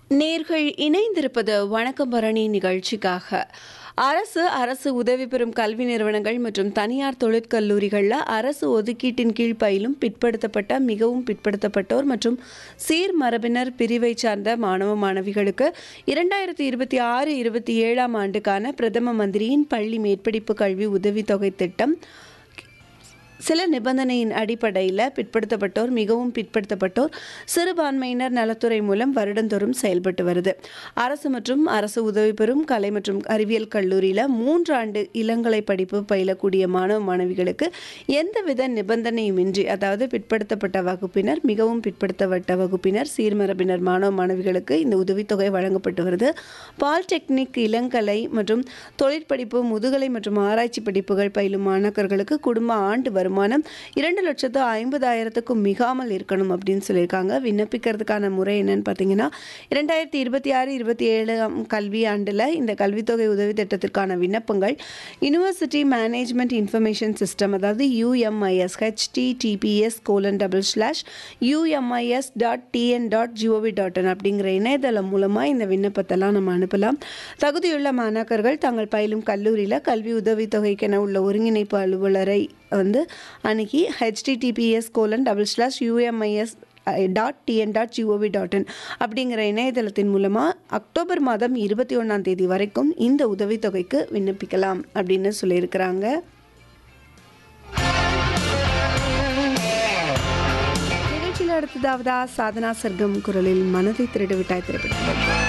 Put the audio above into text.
நேர்கள் இணைந்திருப்பது வணக்கம் பரணி நிகழ்ச்சிக்காக அரசு அரசு உதவி பெறும் கல்வி நிறுவனங்கள் மற்றும் தனியார் தொழிற்கல்லூரிகளில் அரசு ஒதுக்கீட்டின் கீழ் பயிலும் பிற்படுத்தப்பட்ட மிகவும் பிற்படுத்தப்பட்டோர் மற்றும் சீர்மரபினர் பிரிவை சார்ந்த மாணவ மாணவிகளுக்கு இரண்டாயிரத்தி இருபத்தி ஆறு இருபத்தி ஏழாம் ஆண்டுக்கான பிரதம மந்திரியின் பள்ளி மேற்படிப்பு கல்வி உதவித்தொகை திட்டம் சில நிபந்தனையின் அடிப்படையில் பிற்படுத்தப்பட்டோர் மிகவும் பிற்படுத்தப்பட்டோர் சிறுபான்மையினர் நலத்துறை மூலம் வருடந்தோறும் செயல்பட்டு வருது அரசு மற்றும் அரசு உதவி பெறும் கலை மற்றும் அறிவியல் கல்லூரியில் மூன்று ஆண்டு இளங்கலை படிப்பு பயிலக்கூடிய மாணவ மாணவிகளுக்கு எந்தவித நிபந்தனையுமின்றி அதாவது பிற்படுத்தப்பட்ட வகுப்பினர் மிகவும் பிற்படுத்தப்பட்ட வகுப்பினர் சீர்மரபினர் மாணவ மாணவிகளுக்கு இந்த உதவித்தொகை வழங்கப்பட்டு வருது பாலிடெக்னிக் இளங்கலை மற்றும் தொழிற்படிப்பு முதுகலை மற்றும் ஆராய்ச்சி படிப்புகள் பயிலும் மாணாக்கர்களுக்கு குடும்ப ஆண்டு வருமானம் இரண்டு லட்சத்து ஐம்பதாயிரத்துக்கும் மிகாமல் இருக்கணும் அப்படின்னு சொல்லியிருக்காங்க விண்ணப்பிக்கிறதுக்கான முறை என்னன்னு பார்த்தீங்கன்னா இரண்டாயிரத்தி இருபத்தி ஆறு இருபத்தி ஏழாம் கல்வி ஆண்டில் இந்த கல்வித்தொகை உதவி திட்டத்திற்கான விண்ணப்பங்கள் யூனிவர்சிட்டி மேனேஜ்மெண்ட் இன்ஃபர்மேஷன் சிஸ்டம் அதாவது UMIS HTTPS colon double slash UMIS dot TN dot GOV dot in அப்படிங்கிற இணையதளம் மூலமாக இந்த விண்ணப்பத்தெல்லாம் நம்ம அனுப்பலாம் தகுதியுள்ள மாணாக்கர்கள் தாங்கள் பயிலும் கல்லூரியில் கல்வி உதவித்தொகைக்கென உள்ள ஒருங்கிணைப்பு அலுவலரை வந்து அணுகி HTTPS colon double slash UMIS dot TN dot GOV dot in அப்படிங்கிற இணையதளத்தின் மூலமாக அக்டோபர் மாதம் இருபத்தி ஒன்றாம் தேதி வரைக்கும் இந்த உதவித்தொகைக்கு விண்ணப்பிக்கலாம் அப்படின்னு சொல்லியிருக்கிறாங்க நிகழ்ச்சியில் அடுத்ததாவதா சாதனா சர்க்கம் குரலில் மனதை திருடு விட்டாய் திரைப்படம்